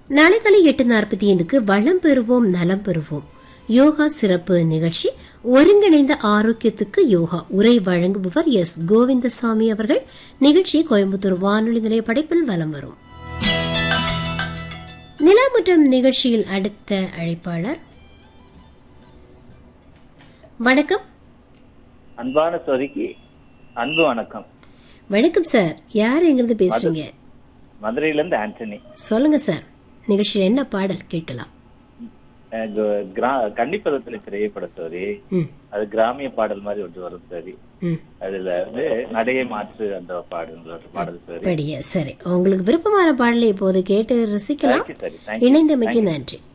நாளை காலை எட்டு நாற்பத்தி ஐந்துக்கு வளம் பெறுவோம் நலம் பெறுவோம் யோகா சிறப்பு நிகழ்ச்சி ஒருங்கிணைந்த ஆரோக்கியத்துக்கு யோகா உரை வழங்குபவர் எஸ் கோவிந்தசாமி அவர்கள் நிகழ்ச்சி கோயம்புத்தூர் வானொலி நிலைய படைப்பில் வலம் வரும் நிலாமுற்றம் நிகழ்ச்சியில் அடுத்த அழைப்பாளர் வணக்கம் அன்பான சோதிக்கு அன்பு வணக்கம் வணக்கம் சார் யார் எங்கிருந்து பேசுறீங்க மதுரையில இருந்து ஆண்டனி சொல்லுங்க சார் நிகழ்ச்சியில் என்ன பாடல் கேட்கலாம் அஹ் கு- கிரா- கன்னிப்பதத்துல திரைப்பட சோரி ம் அது கிராமிய பாடல் மாதிரி ஒன்று வரும் சரி ம் அதுல வந்து நடையை மாற்று அந்த பாடல் பாடல் சரி படிய சரி உங்களுக்கு விருப்பமான பாடலை இப்போது கேட்டு ரசிக்கலாம் சரி சரி தேங்க்யூ இணைந்தமைக்கு நன்றி